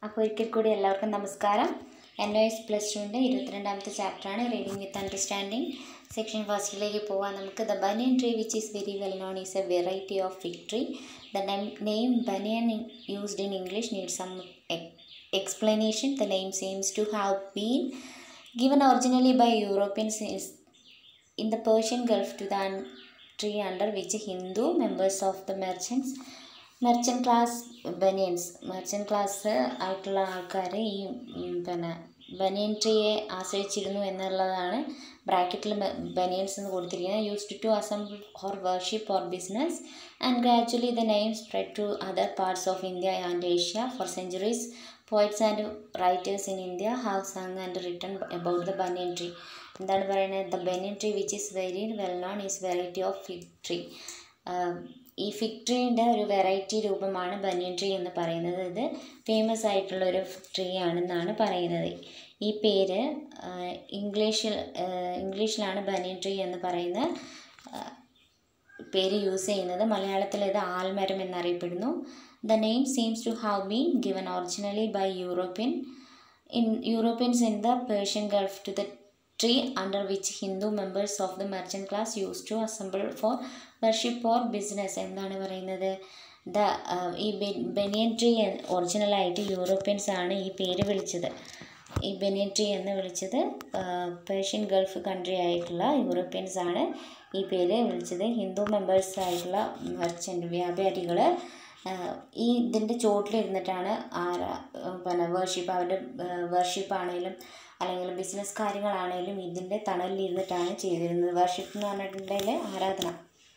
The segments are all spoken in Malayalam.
അപ്പോൾ ഒരിക്കൽ കൂടി എല്ലാവർക്കും നമസ്കാരം എൻ ഒ എസ് പ്ലസ് ടുവിൻ്റെ ഇരുപത്തിരണ്ടാമത്തെ ചാപ്റ്ററാണ് റീഡിങ് വിത്ത് അണ്ടർസ്റ്റാൻഡിങ് സെക്ഷൻ ഫസ്റ്റിലേക്ക് പോകാം നമുക്ക് the banyan tree which is very well known is a variety of fig tree the name banyan used in English need some explanation the name seems to have been given originally by Europeans is in the Persian Gulf to the un- tree under which Hindu members of the merchants merchant class banians merchant class ആയിട്ടുള്ള ആൾക്കാർ ഈ ഉം, പിന്നെ ബനിയൻ ട്രീയെ ആശ്രയിച്ചിരുന്നു എന്നുള്ളതാണ് ബ്രാക്കറ്റിൽ ബനിയൻസ് എന്ന് കൊടുത്തിരിക്കുന്നത് used to assemble or worship or business and gradually the name spread to other parts of India and Asia for centuries poets and writers in India have sung and written about the banyan tree എന്താണ് പറയുന്നത് the banyan tree which is very well known is variety of fig tree ഈ ഫിഗ് ട്രീൻ്റെ ഒരു വെറൈറ്റി രൂപമാണ് ബനിയൻ ട്രീ എന്ന് പറയുന്നത് ഇത് ഫേമസ് ആയിട്ടുള്ള ഒരു ട്രീ ആണെന്നാണ് പറയുന്നത് ഈ പേര് ഇംഗ്ലീഷിൽ ഇംഗ്ലീഷിലാണ് ബനിയൻ ട്രീ എന്ന് പറയുന്ന ആ, പേര് യൂസ് ചെയ്യുന്നത് മലയാളത്തിൽ ഇത് ആൽമരം എന്നറിയപ്പെടുന്നു the name seems to have been given originally by European in Europeans in the Persian Gulf to the tree under which Hindu members of the merchant class used to assemble for worship or business എന്താണ് പറയുന്നത് ദ ഈ ബെനിയൻ ട്രീ ഒറിജിനലായിട്ട് യൂറോപ്യൻസ് ആണ് ഈ പേര് വിളിച്ചത് ഈ ബെനിയൻ ട്രീ എന്ന് വിളിച്ചത് പേർഷ്യൻ ഗൾഫ് കൺട്രി ആയിട്ടുള്ള യൂറോപ്യൻസ് ആണ് ഈ പേര് വിളിച്ചത് ഹിന്ദു മെമ്പേഴ്സ് ആയിട്ടുള്ള മെർച്ചൻ്റ് വ്യാപാരികൾ ഈ ഇതിൻ്റെ ചോട്ടിലിരുന്നിട്ടാണ് ആരാ പിന്നെ വേർഷിപ്പ് അവരുടെ വേർഷിപ്പ് ആണെങ്കിലും അല്ലെങ്കിൽ ബിസിനസ് കാര്യങ്ങളാണെങ്കിലും ഇതിൻ്റെ തണലിലിരുന്നിട്ടാണ് ചെയ്തിരുന്നത് വേർഷിപ്പ് എന്ന് പറഞ്ഞിട്ടുണ്ടെങ്കിൽ ആരാധന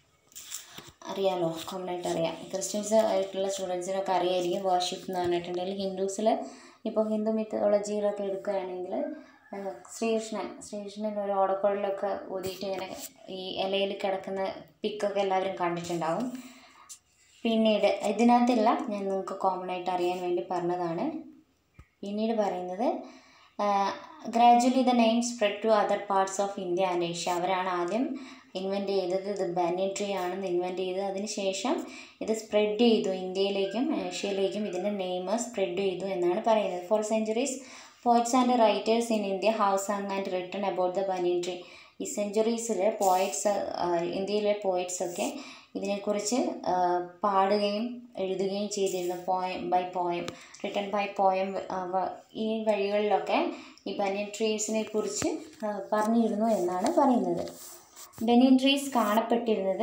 അറിയാലോ കോമൺ ആയിട്ട് അറിയാം ക്രിസ്ത്യൻസ് ആയിട്ടുള്ള സ്റ്റുഡൻസിനൊക്കെ അറിയായിരിക്കും വർഷിപ്പ് എന്ന് പറഞ്ഞിട്ടുണ്ടെങ്കിൽ ഹിന്ദുസിൽ ഇപ്പോൾ ഹിന്ദു മിത്തോളജിയിലൊക്കെ എടുക്കുകയാണെങ്കിൽ ആഹ് ശ്രീകൃഷ്ണൻ ശ്രീകൃഷ്ണൻ ഒരു ഓടക്കുഴലൊക്കെ ഊതിയിട്ട് ഇങ്ങനെ ഈ ഇലയിൽ കിടക്കുന്ന പിക്കൊക്കെ എല്ലാവരും കണ്ടിട്ടുണ്ടാവും പിന്നീട് ഇതിനകത്തില്ല ഞാൻ നിങ്ങൾക്ക് കോമൺ ആയിട്ട് അറിയാൻ വേണ്ടി പറഞ്ഞതാണ് പിന്നീട് പറയുന്നത് gradually the name spread to other parts of India and Asia അവരാണ് ആദ്യം ഇൻവെൻറ്റ് ചെയ്തത് ഇത് ബനിയൻ ട്രീ ആണെന്ന് ഇൻവെൻറ്റ് ചെയ്തത് അതിനുശേഷം ഇത് സ്പ്രെഡ് ചെയ്തു ഇന്ത്യയിലേക്കും ഏഷ്യയിലേക്കും ഇതിൻ്റെ നെയിം സ്പ്രെഡ് ചെയ്തു എന്നാണ് പറയുന്നത് for centuries poets and writers in India house sung and written about the banyan tree ഈ സെഞ്ചുറീസിൽ പോയിറ്റ്സ് ഇന്ത്യയിലെ പോയിറ്റ്സ് ഒക്കെ ഇതിനെക്കുറിച്ച് ആ, പാടുകയും എഴുതുകയും ചെയ്തിരുന്നു poem by poem written by poem ഈ വഴികളിലൊക്കെ ഈ ബനിയൻ ട്രീസിനെ കുറിച്ച് ആ, പറഞ്ഞിരുന്നു എന്നാണ് പറയുന്നത് ബനിയൻ ട്രീസ് കാണപ്പെട്ടിരുന്നത്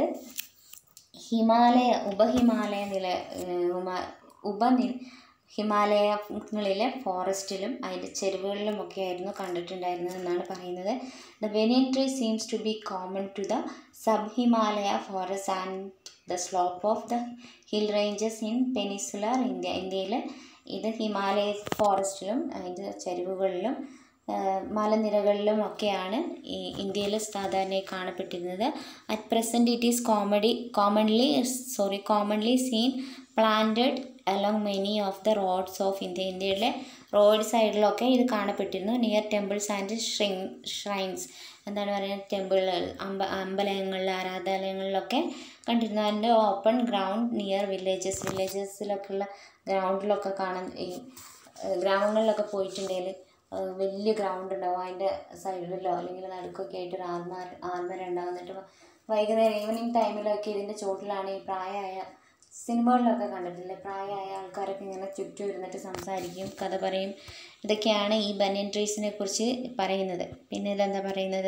ഹിമാലയ ഉപഹിമാലയ നില ഏഹ് ഉമ- ഉപനി ഹിമാലയങ്ങളിലെ ഫോറസ്റ്റിലും അതിൻ്റെ ചെരുവുകളിലുമൊക്കെ ആയിരുന്നു കണ്ടിട്ടുണ്ടായിരുന്നത് എന്നാണ് പറയുന്നത് the banyan tree seems to be common to the sub Himalaya forest and the slope of the hill ranges in peninsular India ഇന്ത്യയിൽ ഇത് ഹിമാലയ ഫോറസ്റ്റിലും അതിൻ്റെ ചെരുവുകളിലും ആഹ് മലനിരകളിലും ഒക്കെയാണ് ഈ ഇന്ത്യയിൽ സാധാരണയായി കാണപ്പെട്ടിരുന്നത് at present it is comedy commonly sorry commonly seen planted along many of the roads of India ഇന്ത്യയിലെ റോഡ് സൈഡിലൊക്കെ ഇത് കാണപ്പെട്ടിരുന്നു near temples and shrine shrines എന്താണ് പറയുക ടെമ്പിളുകൾ അമ്പ അമ്പലങ്ങളിൽ ആരാധനാലയങ്ങളിലൊക്കെ കണ്ടിരുന്നു അതിൻ്റെ ഓപ്പൺ ഗ്രൗണ്ട് നിയർ വില്ലേജസ് വില്ലേജസിലൊക്കെ ഉള്ള ഗ്രൗണ്ടിലൊക്കെ കാണാൻ ഈ ഏഹ് ഗ്രാമങ്ങളിലൊക്കെ പോയിട്ടുണ്ടെങ്കിൽ ഏഹ് വലിയ ഗ്രൗണ്ട് ഉണ്ടാവും അതിൻ്റെ സൈഡിലോ അല്ലെങ്കിൽ നടുക്കൊക്കെ ആയിട്ട് ഒരു ആൽമാർ ആൽമരം ഉണ്ടാവും എന്നിട്ട് വൈകുന്നേരം ഈവനിങ് ടൈമിലൊക്കെ ഇതിൻ്റെ ചോട്ടിലാണ് ഈ പ്രായമായ സിനിമകളിലൊക്കെ കണ്ടിട്ടില്ലേ പ്രായമായ ആൾക്കാരൊക്കെ ഇങ്ങനെ ചുറ്റും ഇരുന്നിട്ട് സംസാരിക്കും കഥ പറയും ഇതൊക്കെയാണ് ഈ ബനിയൻ ട്രീസിനെ കുറിച്ച് പറയുന്നത് പിന്നെ ഇതെന്താ പറയുന്നത്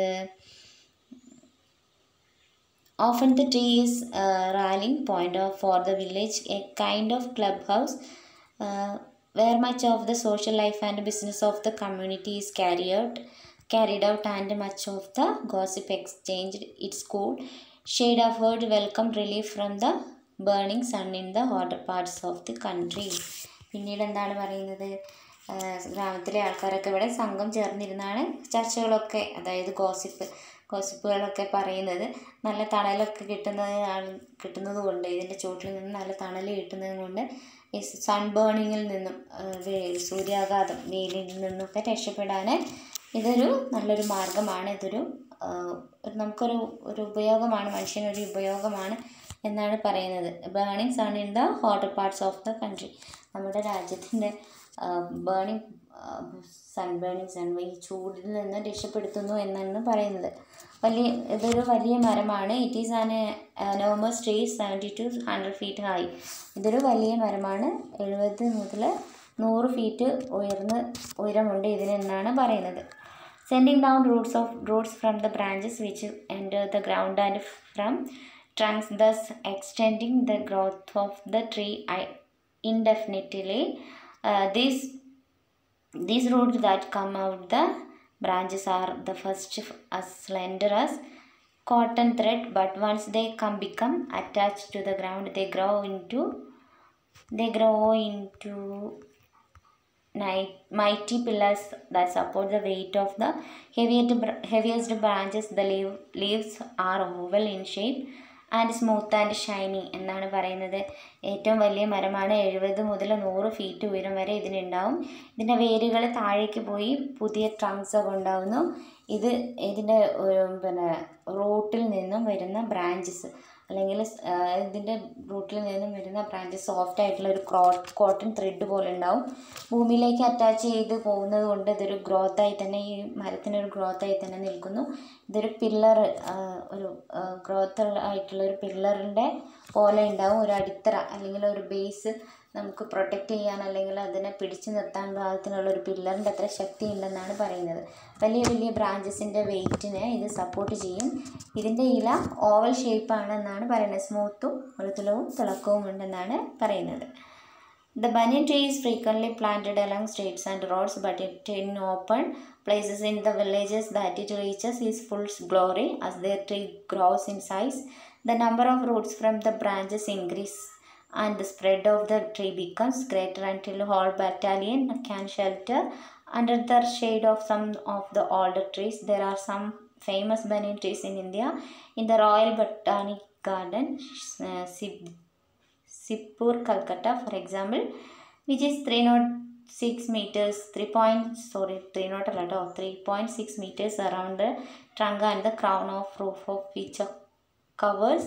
Often the tree is a rallying point of, for the village, a kind of clubhouse uh, where much of the social life and business of the community is carried out, carried out and much of the gossip exchanged. Its cool shade offered welcome relief from the burning sun in the hotter parts of the country. പിന്നീട് എന്താണ് പറയുന്നത് ആഹ് ഗ്രാമത്തിലെ ആൾക്കാരൊക്കെ ഇവിടെ സംഘം ചേർന്നിരുന്നാണ് ചർച്ചകളൊക്കെ അതായത് ഗോസിപ്പ് ഗോസിപ്പുകളൊക്കെ പറയുന്നത് നല്ല തണലൊക്കെ കിട്ടുന്നത് ആൾ- കിട്ടുന്നത് കൊണ്ട് ഇതിൻ്റെ ചുവട്ടിൽ നിന്ന് നല്ല തണൽ കിട്ടുന്നത് കൊണ്ട് ഈ സൺ ബേണിങ്ങിൽ നിന്നും ആഹ് വേ- സൂര്യാഘാതം വെയിലിൽ നിന്നൊക്കെ രക്ഷപ്പെടാൻ ഇതൊരു നല്ലൊരു മാർഗമാണ് ഇതൊരു ആഹ് ഒരു നമുക്കൊരു ഒരു ഉപയോഗമാണ് മനുഷ്യനൊരു ഉപയോഗമാണ് എന്നാണ് പറയുന്നത് burning sun in the hotter parts of the country നമ്മുടെ രാജ്യത്തിൻ്റെ ബേണിംഗ് സൺ ബേണിംഗ് സൺ ഈ ചൂടിൽ നിന്ന് രക്ഷപ്പെടുത്തുന്നു എന്നാണ് പറയുന്നത് വലിയ ഇതൊരു വലിയ മരമാണ് it is enormous tree seventy to hundred feet high ഇതൊരു വലിയ മരമാണ് എഴുപത് മുതൽ നൂറ് ഫീറ്റ് ഉയർന്ന് ഉയരമുണ്ട് ഇതിനെന്നാണ് പറയുന്നത് sending down roots of roots from the branches which enter the ground and from trunks thus extending the growth of the tree i- indefinitely uh, these these roots that come out the branches are the first as slender as cotton thread but once they come become attached to the ground they grow into they grow into night, mighty pillars that support the weight of the heaviest, br- heaviest branches. The leaf, leaves are oval in shape and smooth and shiny എന്നാണ് പറയുന്നത് ഏറ്റവും വലിയ മരമാണ് എഴുപത് മുതൽ നൂറ് ഫീറ്റ് ഉയരം വരെ ഇതിനുണ്ടാവും ഇതിൻ്റെ വേരുകൾ താഴേക്ക് പോയി പുതിയ ട്രങ്ക്സ് ഒക്കെ ഉണ്ടാവുന്നു ഇത് ഇതിൻ്റെ ഒരു പിന്നെ റൂട്ടിൽ നിന്നും വരുന്ന ബ്രാഞ്ചസ് അല്ലെങ്കിൽ സ്- ആ, ഇതിൻ്റെ റൂട്ടിൽ നിന്നും വരുന്ന ബ്രാഞ്ചസ് സോഫ്റ്റ് ആയിട്ടുള്ള ഒരു ക്രോ കോട്ടൺ ത്രെഡ് പോലെ ഉണ്ടാവും ഭൂമിയിലേക്ക് അറ്റാച്ച് ചെയ്ത് പോകുന്നത് കൊണ്ട് ഇതൊരു ഗ്രോത്ത് ആയി തന്നെ ഈ മരത്തിനൊരു ഗ്രോത്ത് ആയി തന്നെ നിൽക്കുന്നു ഇതൊരു പില്ലർ ഒരു ഗ്രോത്ത് ആയിട്ടുള്ള ഒരു പില്ലറിൻ്റെ പോലെ ഉണ്ടാവും ഒരു അടിത്തറ അല്ലെങ്കിൽ ഒരു ബേസ് നമുക്ക് പ്രൊട്ടക്റ്റ് ചെയ്യാൻ അല്ലെങ്കിൽ അതിനെ പിടിച്ചു നിർത്താൻ പാകത്തിനുള്ള ഒരു പില്ലറിൻ്റെ അത്ര ശക്തി ഉണ്ടെന്നാണ് പറയുന്നത് വലിയ വലിയ ബ്രാഞ്ചസിൻ്റെ വെയിറ്റിനെ ഇത് സപ്പോർട്ട് ചെയ്യും ഇതിൻ്റെ ഇല ഓവൽ ഷേപ്പാണെന്നാണ് പറയുന്നത് സ്മൂത്തും മൃദുലവും തിളക്കവും ഉണ്ടെന്നാണ് പറയുന്നത് The banyan tree is frequently planted along streets and roads, but it in open places in the villages that it reaches its full glory as the tree grows in size. The number of roots from the branches increase and the spread of the tree becomes greater until whole battalion can shelter under the shade of some of the older trees. There are some famous banyan trees in India. In the Royal Botanic Garden, uh, Sib- Sipur, Calcutta, for example, which is 306 meters, 3 point, sorry, 3 not a lot of 3.6 meters around the trunk and the crown of roof of which covers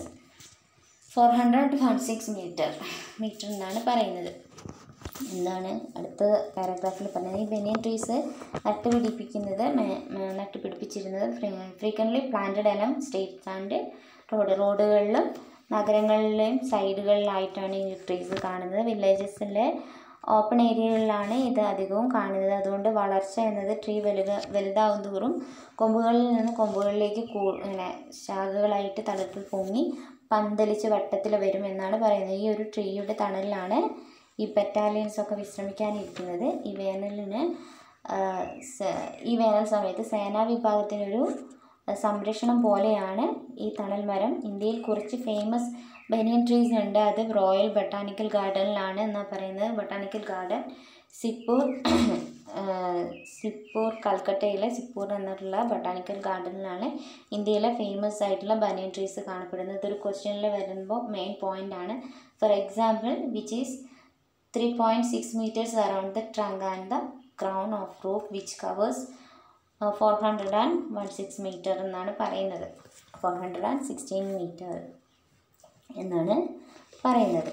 400 to 106 meter meter എന്നാണ് പറയുന്നത് എന്താണ് അടുത്ത പാരഗ്രാഫിൽ പറഞ്ഞത് ഈ ബനിയൻ ട്രീസ് നട്ടുപിടിപ്പിക്കുന്നത് മേ- മേ- നട്ടുപിടിപ്പിച്ചിരുന്നത് frequently planted along streets and road റോഡുകളിലും നഗരങ്ങളിലെയും സൈഡുകളിലായിട്ടാണ് ഈ ട്രീസ് കാണുന്നത് വില്ലേജസിലെ ഓപ്പൺ ഏരിയകളിലാണ് ഇത് അധികവും കാണുന്നത് അതുകൊണ്ട് വളർച്ച എന്നത് ട്രീ വലുത വലുതാവും തോറും കൊമ്പുകളിൽ നിന്ന് കൊമ്പുകളിലേക്ക് കൂ ഇങ്ങനെ ശാഖകളായിട്ട് തളർത്തിൽ പൊങ്ങി പന്തലിച്ച് വട്ടത്തിൽ വരും എന്നാണ് പറയുന്നത് ഈ ഒരു ട്രീയുടെ തണലിലാണ് ഈ ബറ്റാലിയൻസ് ഒക്കെ വിശ്രമിക്കാനിരിക്കുന്നത് ഈ വേനലിന് ആ, സ- ഈ വേനൽ സമയത്ത് സേനാ വിഭാഗത്തിനൊരു സംരക്ഷണം പോലെയാണ് ഈ തണൽ മരം ഇന്ത്യയിൽ കുറച്ച് ഫേമസ് ബനിയൻ ട്രീസ് ഉണ്ട് അത് റോയൽ ബൊട്ടാണിക്കൽ ഗാർഡനിലാണ് എന്നാണ് പറയുന്നത് ബൊട്ടാണിക്കൽ ഗാർഡൻ സിപ്പൂർ ആ, സിപ്പൂർ കൽക്കട്ടയിലെ സിപ്പൂർ എന്നുള്ള ബൊട്ടാണിക്കൽ ഗാർഡനിലാണ് ഇന്ത്യയിലെ ഫേമസ് ആയിട്ടുള്ള ബനിയൻ ട്രീസ് കാണപ്പെടുന്നത് ഇതൊരു ക്വസ്റ്റ്യനിൽ വരുമ്പോൾ മെയിൻ പോയിന്റ് ആണ് for example which is three point six meters around the trunk and the crown of roof which covers four hundred and one six meter എന്നാണ് പറയുന്നത് four hundred and sixteen meter എന്നാണ് പറയുന്നത്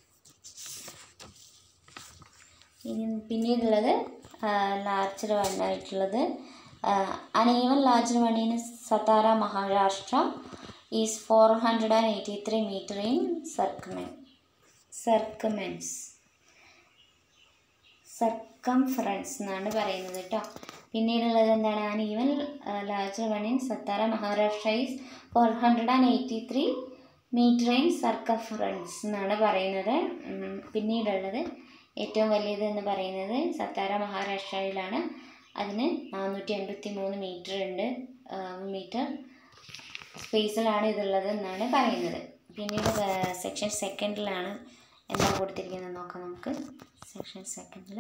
ഇനി പിന്നീടുള്ളത് ലാർജർ വൺ ആയിട്ടുള്ളത് an even larger one in Satara Maharashtra is four hundred and eighty three meter in സർക്കമെൻ സർക്കമെൻസ് സർക്കംഫറൻസ് എന്നാണ് പറയുന്നത് കേട്ടോ പിന്നീടുള്ളത് എന്താണ് an even larger one in Satara Maharashtra is four hundred and eighty three meter in circumference എന്നാണ് പറയുന്നത് ഉം, പിന്നീടുള്ളത് ഏറ്റവും വലിയത് എന്ന് പറയുന്നത് സത്താര മഹാരാഷ്ട്രയിലാണ് അതിന് നാനൂറ്റി എൺപത്തി മൂന്ന് മീറ്റർ ഉണ്ട് മീറ്റർ സ്പേസിലാണ് ഇതുള്ളത് എന്നാണ് പറയുന്നത് പിന്നീട് സെക്ഷൻ സെക്കൻഡിലാണ് എന്താ കൊടുത്തിരിക്കുന്നത് നോക്കാം നമുക്ക് സെക്ഷൻ സെക്കൻഡിൽ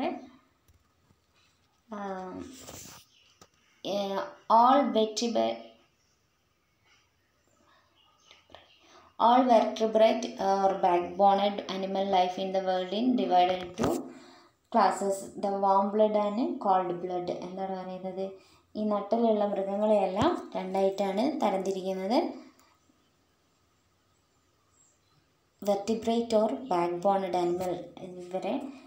ഓൾ വെറ്റിബ all vertebrate or backboned animal life in the world in divided into classes the warm blood and cold blood എന്താണ് പറയുന്നത് ഈ നട്ടിലുള്ള മൃഗങ്ങളെയെല്ലാം രണ്ടായിട്ടാണ് തരംതിരിക്കുന്നത് vertebrate or back boned animal ഇവരെ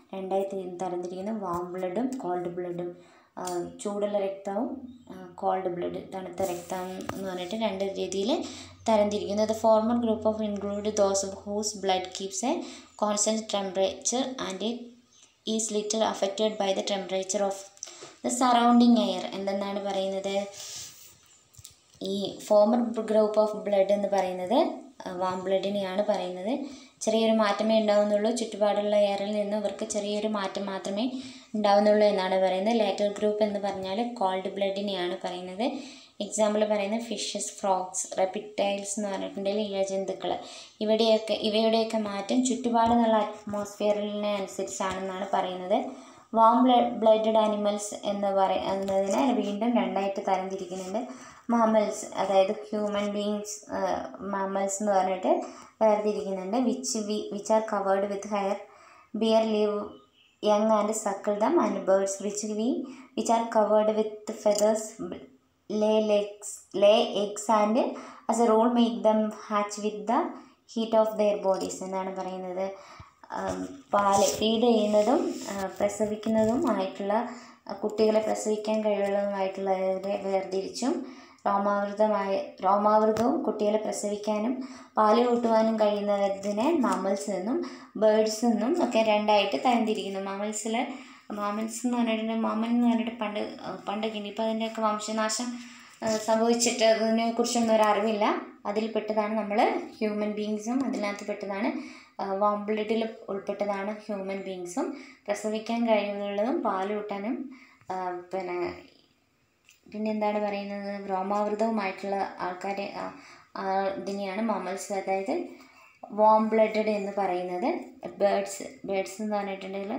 രണ്ടായി തി- തരംതിരിക്കുന്നു വാം ബ്ലഡും കോൾഡ് ബ്ലഡും ചൂടുള്ള രക്തവും കോൾഡ് ബ്ലഡ് തണുത്ത രക്തം എന്ന് പറഞ്ഞിട്ട് രണ്ട് രീതിയിൽ തരംതിരിക്കുന്നു the former group of include those whose blood keeps a constant temperature and is little affected by the temperature of the surrounding air എന്തെന്നാണ് പറയുന്നത് ഈ ഫോമർ ഗ്രൂപ്പ് ഓഫ് ബ്ലഡ് എന്ന് പറയുന്നത് വാം ബ്ലഡിനെയാണ് പറയുന്നത് ചെറിയൊരു മാറ്റമേ ഉണ്ടാവുന്നുള്ളൂ ചുറ്റുപാടുള്ള എയറിൽ നിന്ന് ഇവർക്ക് ചെറിയൊരു മാറ്റം മാത്രമേ ഉണ്ടാവുന്നുള്ളൂ എന്നാണ് പറയുന്നത് ലേറ്റർ ഗ്രൂപ്പ് എന്ന് പറഞ്ഞാൽ കോൾഡ് ബ്ലഡിനെയാണ് പറയുന്നത് എക്സാമ്പിൾ പറയുന്നത് ഫിഷസ് ഫ്രോഗ്സ് റെപ്പിറ്റൈൽസ് എന്ന് പറഞ്ഞിട്ടുണ്ടെങ്കിൽ ഇഴജന്തുക്കൾ ഇവിടെയൊക്കെ ഇവയുടെയൊക്കെ മാറ്റം ചുറ്റുപാടുള്ള അറ്റ്മോസ്ഫിയറിനെ അനുസരിച്ചാണെന്നാണ് പറയുന്നത് വാം ബ്ലഡ് ബ്ലഡഡ് ആനിമൽസ് എന്ന് പറയുന്നതിനെ വീണ്ടും രണ്ടായിട്ട് തരംതിരിക്കുന്നുണ്ട് മാമൽസ് അതായത് ഹ്യൂമൻ ബീങ്സ് മാമൽസ് എന്ന് പറഞ്ഞിട്ട് വേർതിരിക്കുന്നുണ്ട് which we which are covered with hair bear live young and suckle them and birds which we which are covered with feathers lay legs lay eggs and as a rule make them hatch with the heat of their bodies എന്നാണ് പറയുന്നത് ആം, പാല് ഫീഡ് ചെയ്യുന്നതും ആ, പ്രസവിക്കുന്നതും ആയിട്ടുള്ള ആ, കുട്ടികളെ പ്രസവിക്കാൻ കഴിവുള്ളതുമായിട്ടുള്ളവരെ വേർതിരിച്ചും രോമാവൃതമായ രോമാവൃതവും കുട്ടികളെ പ്രസവിക്കാനും പാല് കൂട്ടുവാനും കഴിയുന്നതിനെ മാമൽസ് എന്നും ബേർഡ്സ് എന്നും ഒക്കെ രണ്ടായിട്ട് തരംതിരിക്കുന്നു മാമൽസിൽ മാമൽസ് എന്ന് പറഞ്ഞിട്ടുണ്ടെങ്കിൽ മാമൻ എന്ന് പറഞ്ഞിട്ട് പണ്ട് ആ, പണ്ടൊക്കെ ഇനിയിപ്പോൾ അതിൻ്റെയൊക്കെ വംശനാശം ആ, സംഭവിച്ചിട്ട് അതിനെ കുറിച്ചൊന്നും ഒരു അറിവില്ല അതിൽ പെട്ടതാണ് നമ്മൾ ഹ്യൂമൻ ബീങ്സും അതിനകത്ത് പെട്ടതാണ് വാം ബ്ലഡിൽ ഉൾപ്പെട്ടതാണ് ഹ്യൂമൻ ബീങ്സും പ്രസവിക്കാൻ കഴിവുള്ളതും പാല് കൂട്ടാനും ആ, പിന്നെ പിന്നെ എന്താണ് പറയുന്നത് രോമാവൃതവുമായിട്ടുള്ള ആൾക്കാരെ ആ, ആ, ഇതിനെയാണ് മമൽസ് അതായത് വാം ബ്ലഡഡ് എന്ന് പറയുന്നത് ബേഡ്സ് ബേഡ്സ് എന്ന് പറഞ്ഞിട്ടുണ്ടെങ്കിൽ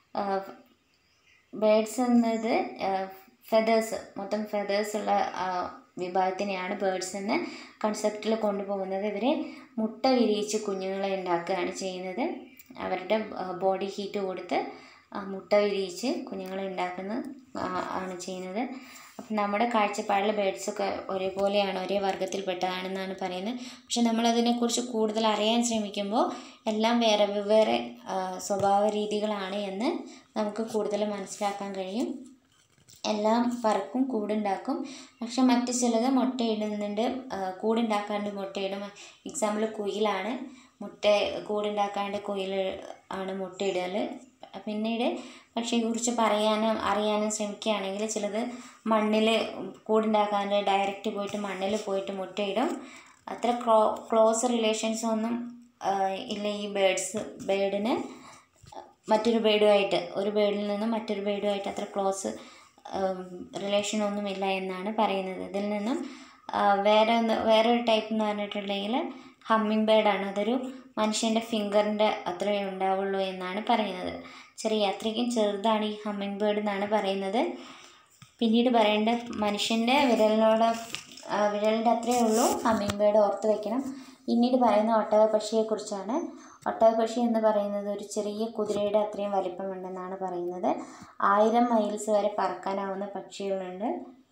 ബേഡ്സ് എന്നത് ഫെതേഴ്സ് മൊത്തം ഫെതേഴ്സ് ഉള്ള ആ, വിഭാഗത്തിനെയാണ് ബേഡ്സ് എന്ന കൺസെപ്റ്റിൽ കൊണ്ടുപോകുന്നത് ഇവരെ മുട്ട വിരിയിച്ച് കുഞ്ഞുങ്ങളെ ഉണ്ടാക്കുകയാണ് ചെയ്യുന്നത് അവരുടെ ബോഡി ഹീറ്റ് കൊടുത്ത് ആ, മുട്ട വിരിയിച്ച് കുഞ്ഞുങ്ങളെ ഉണ്ടാക്കുന്ന ആ, ആണ് ചെയ്യുന്നത് അപ്പം നമ്മുടെ കാഴ്ചപ്പാടിൽ ബേഡ്സൊക്കെ ഒരേപോലെയാണ് ഒരേ വർഗ്ഗത്തിൽപ്പെട്ടതാണെന്നാണ് പറയുന്നത് പക്ഷെ നമ്മളതിനെക്കുറിച്ച് കൂടുതൽ അറിയാൻ ശ്രമിക്കുമ്പോൾ എല്ലാം വേറെ വെവ്വേറെ ആ, സ്വഭാവ രീതികളാണ് എന്ന് നമുക്ക് കൂടുതൽ മനസ്സിലാക്കാൻ കഴിയും എല്ലാം പറക്കും കൂടുണ്ടാക്കും പക്ഷെ മറ്റ് ചിലത് മുട്ടയിടുന്നുണ്ട് ആ, കൂടുണ്ടാക്കാണ്ട് മുട്ടയിടും എക്സാമ്പിൾ കുയിലാണ് മുട്ട കൂടുണ്ടാക്കാണ്ട് കുയിൽ ആണ് മുട്ടയിടൽ പിന്നീട് പക്ഷിയെക്കുറിച്ച് പറയാനും അറിയാനും ശ്രമിക്കുകയാണെങ്കിൽ ചിലത് മണ്ണിൽ കൂടുണ്ടാക്കാണ്ട് ഡയറക്റ്റ് പോയിട്ട് മണ്ണിൽ പോയിട്ട് മുട്ടയിടും അത്ര ക്ലോ ക്ലോസ് റിലേഷൻസ് ഒന്നും ആ, ഇല്ല ഈ ബേഡ്സ് ബേഡിന് മറ്റൊരു ബേഡുമായിട്ട് ഒരു ബേഡിൽ നിന്നും മറ്റൊരു ബേഡുമായിട്ട് അത്ര ക്ലോസ് റിലേഷനൊന്നുമില്ല എന്നാണ് പറയുന്നത് ഇതിൽ നിന്നും ആ, വേറെ ഒന്ന് വേറൊരു ടൈപ്പ് എന്ന് പറഞ്ഞിട്ടുണ്ടെങ്കിൽ ഹമ്മിങ് ബേർഡാണ് അതൊരു മനുഷ്യൻ്റെ ഫിംഗറിൻ്റെ അത്രയേ ഉണ്ടാവുള്ളൂ എന്നാണ് പറയുന്നത് ചെറിയ അത്രയ്ക്കും ചെറുതാണ് ഈ ഹമ്മിങ് ബേർഡ് എന്നാണ് പറയുന്നത് പിന്നീട് പറയേണ്ട മനുഷ്യൻ്റെ വിരലിനോട് ആ, വിരലിൻ്റെ അത്രയേ ഉള്ളൂ ഹമ്മിങ് ബേർഡ് ഓർത്ത് വയ്ക്കണം പിന്നീട് പറയുന്ന ഒട്ടക പക്ഷിയെക്കുറിച്ചാണ് ഒട്ടക പക്ഷി എന്ന് പറയുന്നത് ഒരു ചെറിയ കുതിരയുടെ അത്രയും വലിപ്പമുണ്ടെന്നാണ് പറയുന്നത് ആയിരം മൈൽസ് വരെ പറക്കാനാവുന്ന പക്ഷികളുണ്ട്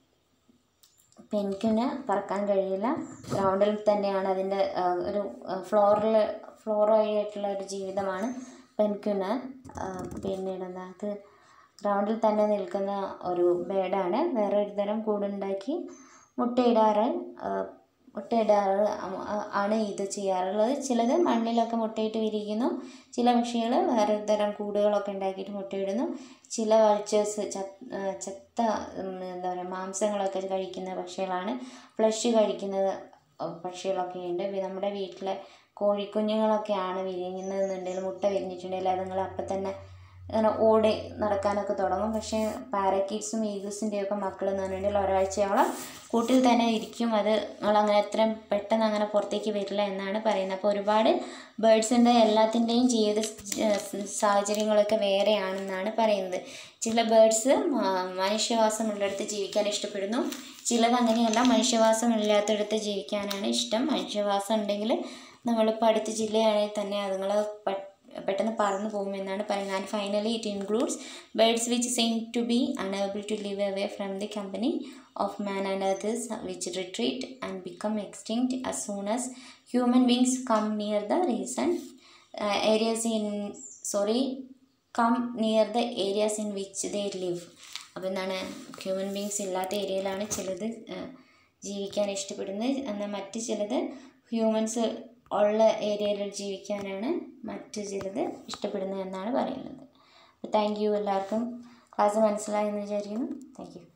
പെൻക്വിന് പറക്കാൻ കഴിയില്ല ഗ്രൗണ്ടിൽ തന്നെയാണ് അതിൻ്റെ ആ, ഒരു ഫ്ലോറിൽ ഫ്ലോർ വഴിയായിട്ടുള്ള ഒരു ജീവിതമാണ് പെൻക്വിന് പിന്നീട് എന്താ അത് ഗ്രൗണ്ടിൽ തന്നെ നിൽക്കുന്ന ഒരു ബേഡാണ് വേറെ ഒരു തരം കൂടുണ്ടാക്കി മുട്ടയിടാറ് ആ, മുട്ടയിടാറ് ആ- ആ- ആണ് ഇത് ചെയ്യാറുള്ളത് ചിലത് മണ്ണിലൊക്കെ മുട്ടയിട്ട് വിരിയിക്കുന്നു ചില പക്ഷികൾ വേറെ തരം കൂടുകളൊക്കെ ഉണ്ടാക്കിയിട്ട് മുട്ടയിടുന്നു ചില വൾച്ചേഴ്സ് ചത്ത ഉം, എന്താ പറയുക മാംസങ്ങളൊക്കെ കഴിക്കുന്ന പക്ഷികളാണ് ഫ്ലഷ് കഴിക്കുന്നത് പക്ഷികളൊക്കെ ഉണ്ട് നമ്മുടെ വീട്ടിലെ കോഴിക്കുഞ്ഞുങ്ങളൊക്കെയാണ് വിരിയുന്നതെന്നുണ്ടെങ്കിൽ മുട്ട വിരിഞ്ഞിട്ടുണ്ടെങ്കിൽ അതുങ്ങൾ അപ്പം തന്നെ അങ്ങനെ ഓടി നടക്കാനൊക്കെ തുടങ്ങും പക്ഷേ പാരക്കീറ്റ്സും ഈഗിൾസിൻ്റെയൊക്കെ മക്കൾ എന്ന് പറഞ്ഞിട്ടുണ്ടെങ്കിൽ ഒരാഴ്ചയോളം കൂട്ടിൽ തന്നെ ഇരിക്കും അത് അങ്ങനെ എത്രയും പെട്ടെന്ന് അങ്ങനെ പുറത്തേക്ക് വരില്ല എന്നാണ് പറയുന്നത് അപ്പോൾ ഒരുപാട് ബേഡ്സിൻ്റെ എല്ലാത്തിൻ്റെയും ജീവിത സ് സാഹചര്യങ്ങളൊക്കെ വേറെയാണെന്നാണ് പറയുന്നത് ചില ബേഡ്സ് മനുഷ്യവാസമുള്ളിടത്ത് ജീവിക്കാൻ ഇഷ്ടപ്പെടുന്നു ചിലത് അങ്ങനെയല്ല മനുഷ്യവാസം ഇല്ലാത്തിടത്ത് ജീവിക്കാനാണ് ഇഷ്ടം മനുഷ്യവാസം ഉണ്ടെങ്കിൽ നമ്മളിപ്പോൾ അടുത്ത ജില്ലയാണെങ്കിൽ തന്നെ അതുങ്ങൾ പെട്ടെന്ന് പറന്നു പോകുമെന്നാണ് പറയുന്നത് and finally it includes birds which seem to be unable to live away from the company of man and others which retreat and become extinct as soon as human beings come near the recent uh, areas in sorry come near the areas in which they live അപ്പോൾ എന്താണ് ഹ്യൂമൻ ബീങ്സ് ഇല്ലാത്ത ഏരിയയിലാണ് ചിലത് ഏഹ്, ജീവിക്കാൻ ഇഷ്ടപ്പെടുന്നത് എന്നാൽ മറ്റ് ചിലത് ഹ്യൂമൻസ് ഉള്ള ഏരിയയിൽ ജീവിക്കാനാണ് മറ്റു ചിലത് ഇഷ്ടപ്പെടുന്നത് എന്നാണ് പറയുന്നത് അപ്പോൾ താങ്ക് യു എല്ലാവർക്കും ക്ലാസ് മനസ്സിലായെന്ന് വിചാരിക്കുന്നു താങ്ക് യു